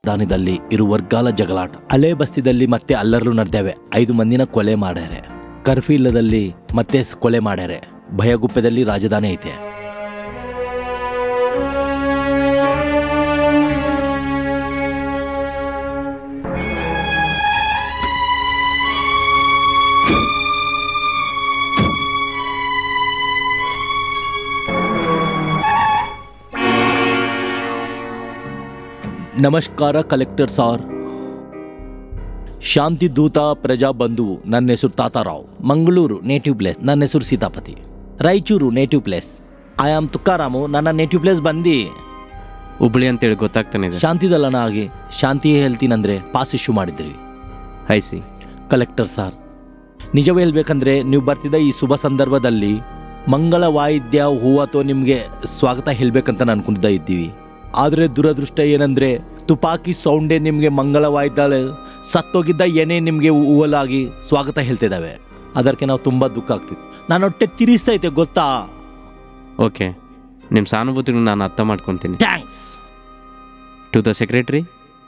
ದಾನದಲ್ಲಿ ಇರು ವರ್ಗಾಲ ಜಗಳಾಟ ಅಲೆ ಬಸ್ತಿದಲ್ಲಿ ಮತ್ತೆ ಅಲ್ಲರ್ಲು ನಡೆದೇವೆ ಐದು ಮಂದಿನ ಕೊಲೆ ಮಾಡ್ಯಾರೆ ಕರ್ಫ್ಯೂ ಇಲ್ಲದಲ್ಲಿ ಮತ್ತೆ ಸ್- ಕೊಲೆ ಮಾಡ್ಯಾರೆ ಭಯಗುಪ್ಪೆದಲ್ಲಿ ರಾಜಧಾನಿ ಐತೆ ನಮಸ್ಕಾರ ಕಲೆಕ್ಟರ್ ಸಾರ್ ಶಾಂತಿ ದೂತ ಪ್ರಜಾ ಬಂಧು ನನ್ನ ಹೆಸರು ತಾತಾರಾವ್ ಮಂಗಳೂರು ನೇಟಿವ್ ಪ್ಲೇಸ್ ನನ್ನ ಹೆಸರು Seethapathi Raichur native place I am Tukaram ನನ್ನ ನೇಟಿವ್ ಪ್ಲೇಸ್ ಬಂದು ಹುಬ್ಳಿ ಅಂತೇಳಿ ಗೊತ್ತಾಗ್ತಾನೆ ಇದೆ ಶಾಂತಿದಲ್ಲನ ಆಗಿ ಶಾಂತಿ ಹೇಳ್ತೀನಂದ್ರೆ ಪಾಸ್ ಇಶ್ಯೂ ಮಾಡಿದ್ರಿ ಹೈಸಿ ಕಲೆಕ್ಟರ್ ಸಾರ್ ನಿಜವೇ ಹೇಳ್ಬೇಕಂದ್ರೆ ನೀವು ಬರ್ತಿದ್ದ ಈ ಶುಭ ಸಂದರ್ಭದಲ್ಲಿ ಮಂಗಳ ವಾಯಿದ್ಯ ಹೂವು ಅಥವಾ ನಿಮಗೆ ಸ್ವಾಗತ ಹೇಳ್ಬೇಕಂತ ನಾನು ಅನ್ಕೊಂಡಿದ್ದ ಇದ್ದೀವಿ ಆದರೆ ದುರದೃಷ್ಟ ಏನಂದ್ರೆ ತುಪಾಕಿ ಸೌಂಡೇ ನಿಮಗೆ ಮಂಗಳ ವಾಯಿದ್ಯ ಸತ್ತೋಗಿದ್ದ ಏನೇ ನಿಮಗೆ ಹೂವಲಾಗಿ ಸ್ವಾಗತ ಹೇಳ್ತಿದ್ದಾವೆ ಅದಕ್ಕೆ ನಾವು ತುಂಬ ದುಃಖ ಆಗ್ತಿತ್ತು ನಾನು ಹೊಟ್ಟೆ ತಿರಿಸ್ತೈತೆ ಗೊತ್ತಾ ಓಕೆ ನಿಮ್ಮ ಸಾನುಭೂತಿನ ನಾನು ಅರ್ಥ ಮಾಡ್ಕೊತೀನಿ thanks to the secretary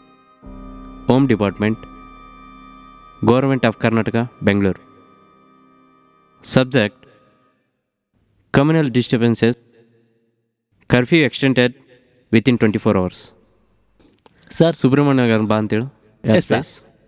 home department government of Karnataka Bengaluru subject communal disturbances curfew extended within twenty four hours sir Subrahmanya garu ಬಾ ಅಂತೇಳು Yes, sir.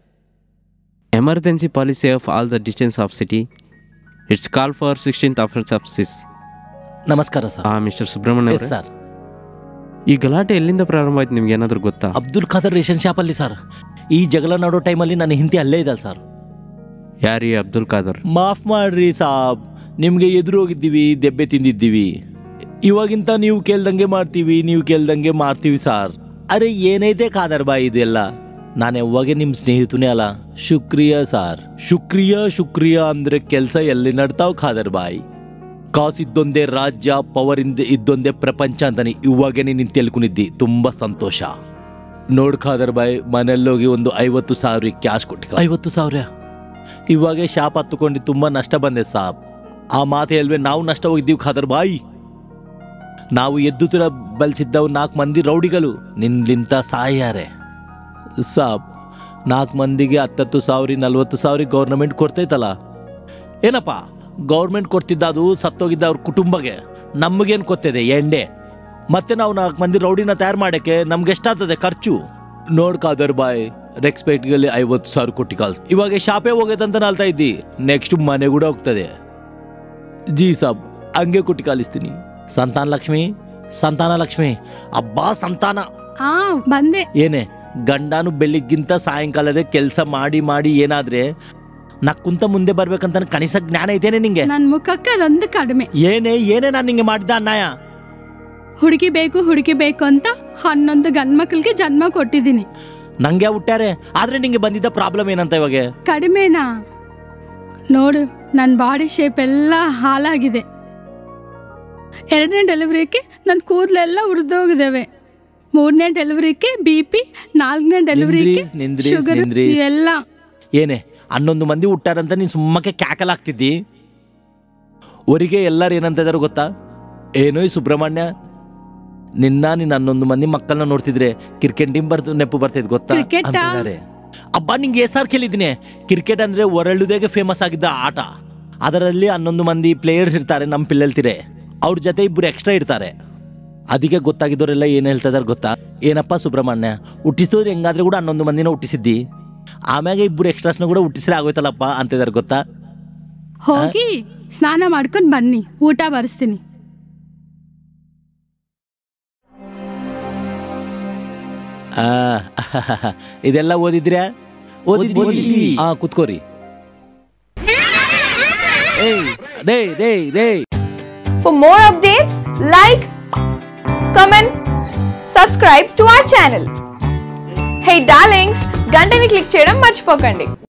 Emergency policy of all the distance of city it's call for sixteenth offers of sis ನಮಸ್ಕಾರ sir ಆ mister Subrahmanya S ಅವರೇ sir ಈ ಗಲಾಟೆ ಎಲ್ಲಿಂದ ಪ್ರಾರಂಭ ಆಯ್ತು ನಿಮ್ಗೆ ಏನಾದರೂ ಗೊತ್ತಾ ಅಬ್ದುಲ್ ಖಾದರ್ ರೇಷನ್ ಶಾಪಲ್ಲಿ ಸರ್ ಈ ಜಗಳ ನಡೋ ಟೈಮಲ್ಲಿ ನನ್ನ ಹಿಂದೆ ಅಲ್ಲೇ ಇದ್ದಲ್ಲ ಸರ್ ಯಾರೀ ಅಬ್ದುಲ್ ಖಾದರ್ ಮಾಫ್ ಮಾಡ್ರಿ ಸಾಬ್ ನಿಮಗೆ ಎದುರು ಹೋಗಿದ್ದೀವಿ ದೆಬ್ಬೆ ತಿಂದಿದ್ದೀವಿ ಇವಾಗಿಂತ ನೀವು ಕೇಳ್ದಂಗೆ ಮಾಡ್ತೀವಿ ನೀವು ಕೇಳ್ದಂಗೆ ಮಾಡ್ತೀವಿ ಸಾರ್ ಅರೆ ಏನೈತೆ ಖಾದರ್ ಬಾಯ್ ಇದೆಲ್ಲ ನಾನು ಯಾವಾಗ ನಿಮ್ಮ ಸ್ನೇಹಿತನೇ ಅಲ್ಲ ಶುಕ್ರಿಯ ಸಾರ್ ಶುಕ್ರಿಯ ಶುಕ್ರಿಯ ಅಂದ್ರೆ ಕೆಲಸ ಎಲ್ಲಿ ನಡ್ತಾವ್ ಖಾದರ್ ಬಾಯ್ ಕಾಸಿದ್ದೊಂದೇ ರಾಜ್ಯ ಪವರ್ ಇಂದ ಇದ್ದೊಂದೇ ಪ್ರಪಂಚ ಅಂತಾನೆ ಇವಾಗೇನೆ ನೀನು ತಿಳ್ಕೊಂಡಿದ್ದಿ ತುಂಬಾ ಸಂತೋಷ ನೋಡ್ ಖಾದರ್ ಬಾಯ್ ಮನೆಲ್ಲೋಗಿ ಒಂದು ಐವತ್ತು ಸಾವಿರ ಕ್ಯಾಶ್ ಕೊಟ್ಟು ಐವತ್ತು ಸಾವಿರ ಇವಾಗೆ ಶಾಪ್ ಹತ್ತುಕೊಂಡು ತುಂಬಾ ನಷ್ಟ ಬಂದೆ ಸಾಬ್ ಆ ಮಾತು ಹೇಳ್ವೆ ನಾವು ನಷ್ಟ ಹೋಗಿದ್ದೀವಿ ಖಾದರ್ ಬಾಯಿ ನಾವು ಎದ್ದು ತರ ಬಲ್ಸಿದ್ದವು ನಾಲ್ಕು ಮಂದಿ ರೌಡಿಗಳು ನಿನ್ಲಿಂತ ಸಾಯಾರೆ ಸಾಬ್ ನಾಲ್ಕು ಮಂದಿಗೆ ಹತ್ತತ್ತು ಸಾವಿರ ನಲ್ವತ್ತು ಸಾವಿರ ಗೌರ್ನಮೆಂಟ್ ಕೊಡ್ತೈತಲ್ಲ ಏನಪ್ಪ ಗೌರ್ಮೆಂಟ್ ಕೊಡ್ತಿದ್ದ ಅದು ಸತ್ತೋಗಿದ್ದ ಅವ್ರ ಕುಟುಂಬಗೆ ನಮಗೇನು ಕೊತ್ತಿದೆ ಎಂಡೆ ಮತ್ತೆ ನಾವು ನಾಲ್ಕು ಮಂದಿ ರೌಡಿನ ತಯಾರು ಮಾಡೋಕ್ಕೆ ನಮ್ಗೆ ಎಷ್ಟಾಗ್ತದೆ ಖರ್ಚು ನೋಡ್ ಕಾದರ್ ಬಾಯ್ ರೆಕ್ಸ್ಪೆಕ್ಟ್ಗಲ್ಲಿ ಐವತ್ತು ಸಾವಿರ ಕೊಟ್ಟು ಕಳ್ಸ್ ಇವಾಗ ಶಾಪೇ ಹೋಗೈತಂತ ನಾಲ್ತಾ ಇದ್ದಿ ನೆಕ್ಸ್ಟ್ ಮನೆ ಕೂಡ ಹೋಗ್ತದೆ ಜಿ ಸಾಬ್ ಹಂಗೆ ಕೊಟ್ಟು ಕಳಿಸ್ತೀನಿ ಸಂತಾನ ಲಕ್ಷ್ಮಿ ಸಂತಾನ ಲಕ್ಷ್ಮಿ ಅಬ್ಬಾ ಸಂತಾನ ಆ ಬಂದೆ ಏನೇ ಗಂಡನು ಬೆಳಿಗ್ಗಿಂತ ಸಾಯಂಕಾಲದ ಕೆಲಸ ಮಾಡಿ ಮಾಡಿ ಏನಾದ್ರೆ ನಕ್ಕುಂತ ಮುಂದೆ ಬರ್ಬೇಕಂತ ಕನಿಷ್ಠ ಜ್ಞಾನ ಐತೇನೆ ನಿಂಗೆ ನನ್ ಮುಖಕ್ಕೆ ಅದೊಂದು ಕಡಿಮೆ ಏನೇ ಏನೇ ನಾನು ನಿಂಗೆ ಮಾಡಿದ್ದ ಅನ್ಯಾಯ ಹುಡುಗಿ ಬೇಕು ಹುಡುಗಿ ಬೇಕು ಅಂತ ಹನ್ನೊಂದು ಗಂಡ್ಮಕ್ಳಿಗೆ ಜನ್ಮ ಕೊಟ್ಟಿದ್ದೀನಿ ನಂಗೆ ಹುಟ್ಟ್ಯಾರೆ ಆದ್ರೆ ನಿಂಗೆ ಬಂದಿದ್ದ ಪ್ರಾಬ್ಲಮ್ ಏನಂತ ಇವಾಗ ಕಡಿಮೆನಾ ನೋಡು ನನ್ನ ಬಾಡಿ ಶೇಪ್ ಎಲ್ಲ ಹಾಳಾಗಿದೆ ಎರಡನೇ ಡೆಲಿವರಿಗೆ ನನ್ನ ಕೂದಲೆಲ್ಲ ಉರಿದೋಗಿದ್ದಾವೆ ಮೂರನೇ ಡೆಲಿವರಿಗೆ ಬಿ ಪಿ ನಾಲ್ಕನೇ ಡೆಲಿವರಿಗೆ ನಿಂದ್ರೀಸ್, ನಿಂದ್ರೀಸ್, ಶುಗರ್ ನಿಂದ್ರೀಸ್. ಎಲ್ಲ ಏನೇ ಹನ್ನೊಂದು ಮಂದಿ ಹುಟ್ಟಾರಂತ ನೀನು ಸುಮ್ಮಕ್ಕೆ ಕ್ಯಾಕಲ್ ಆಗ್ತಿದ್ದಿ ಅವರಿಗೆ ಎಲ್ಲರೂ ಏನಂತ ಇದಾರೆ ಗೊತ್ತಾ ಏನೋ ಈ ಸುಬ್ರಹ್ಮಣ್ಯ ನಿನ್ನ ನೀನು ಹನ್ನೊಂದು ಮಂದಿ ಮಕ್ಕಳನ್ನ ನೋಡ್ತಿದ್ರೆ ಕ್ರಿಕೆಟ್ ಟೀಮ್ ಬರ್ತ ನೆನಪು ಬರ್ತೈತೆ ಗೊತ್ತಾ Cricket ಆ? ಅಂತ ಇದಾರೆ. ಅಬ್ಬಾ ನಿಂಗೆ ಎಸ್ ಆರ್ ಕೇಳಿದ್ದೀನಿ ಕ್ರಿಕೆಟ್ ಅಂದ್ರೆ ಹೊರಳುದೇಗೆ ಫೇಮಸ್ ಆಗಿದ್ದ ಆಟ ಅದರಲ್ಲಿ ಹನ್ನೊಂದು ಮಂದಿ ಪ್ಲೇಯರ್ಸ್ ಇರ್ತಾರೆ ನಮ್ಮ ಪಿಲ್ಲೆಲ್ತಿರೆ ಅವ್ರ ಜೊತೆ ಇಬ್ಬರು ಎಕ್ಸ್ಟ್ರಾ ಇರ್ತಾರೆ ಅದಕ್ಕೆ ಗೊತ್ತಾಗಿದ್ದವರೆಲ್ಲ ಏನು ಹೇಳ್ತಾ ಇದಾರೆ ಗೊತ್ತಾ ಏನಪ್ಪ ಸುಬ್ರಹ್ಮಣ್ಯ ಹುಟ್ಟಿಸಿದವ್ರು ಹೆಂಗಾದ್ರೆ ಕೂಡ ಹನ್ನೊಂದು ಮಂದಿನ ಹುಟ್ಟಿಸಿದ್ದಿ ಆಮ್ಯಾಗ ಇಬ್ಬರು ಎಕ್ಸ್ಟ್ರಾಸ್ನ ಕೂಡ ಹುಟ್ಟಿಸ್ರೆ ಆಗೋಯ್ತಲ್ಲಪ್ಪ ಅಂತಿದಾರೆ ಗೊತ್ತಾ ಹೋಗಿ ಸ್ನಾನ ಮಾಡ್ಕೊಂಡು ಬನ್ನಿ ಊಟ ಬರೆಸ್ತೀನಿ ಆ, ಇದೆಲ್ಲ ಓದಿದ್ರ್ಯಾ ಓದಿದ್ವಿ ಹಾ ಕುತ್ಕೋರಿ ಏಯ್ ರೇ ರೇ ರೇ For more updates, like, comment, subscribe to our channel. Hey darlings, గంటని click చేయడం మర్చిపోకండి